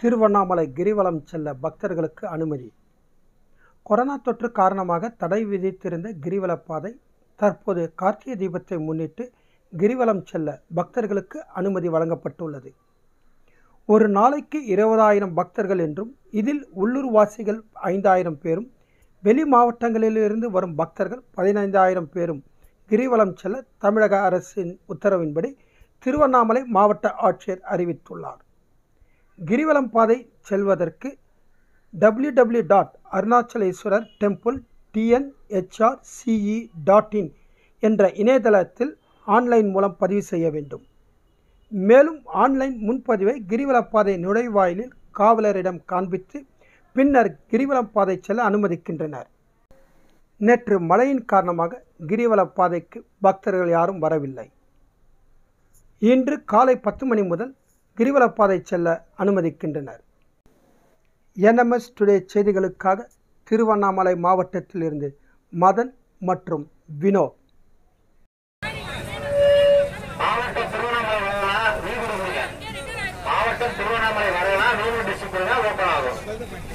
திருவண்ணாமலை கிரிவலம் செல்ல பக்தர்களுக்கு அனுமதி கொரோனா தொற்று காரணமாக தடை விதித்திருந்த கிரிவல பாதை தற்போது கார்த்திகை தீபத்தை முன்னிட்டு கிரிவலம் செல்ல பக்தர்களுக்கு அனுமதி வழங்கப்பட்டுள்ளது ஒரு நாளைக்கு இருபதாயிரம் பக்தர்கள் என்றும் இதில் உள்ளூர் வாசிகள் ஐந்தாயிரம் பேரும் வெளி மாவட்டங்களிலிருந்து வரும் பக்தர்கள் பதினைந்தாயிரம் பேரும் கிரிவலம் செல்ல தமிழக அரசின் உத்தரவின்படி திருவண்ணாமலை மாவட்ட ஆட்சியர் அறிவித்துள்ளார் கிரிவலம் பாதை செல்வதற்கு W W dot Arunachaleswarar temple TNHR CE dot in என்ற இணையதளத்தில் ஆன்லைன் மூலம் பதிவு செய்ய வேண்டும் மேலும் ஆன்லைன் முன்பதிவை கிரிவலப் பாதை நுழைவாயிலில் காவலரிடம் காண்பித்து பின்னர் கிரிவலம் பாதை செல்ல அனுமதிக்கின்றனர் நேற்று மழையின் காரணமாக கிரிவலப் பாதைக்கு பக்தர்கள் யாரும் வரவில்லை இன்று காலை பத்து மணி முதல் கிரிவலப் பாதை செல்ல அனுமதிக்கின்றனர் என்எம்எஸ் டுடே செய்திகளுக்காக திருவண்ணாமலை மாவட்டத்திலிருந்து மதன் மற்றும் வினோத் மாவட்டம் திருவண்ணாமலை வரலாம் நீ கொடுக்குறீங்க மாவட்டம் திருவண்ணாமலை வரலாம் நூறு டிஸ்ட்ரிக்ட் ஓப்பன் ஆகும்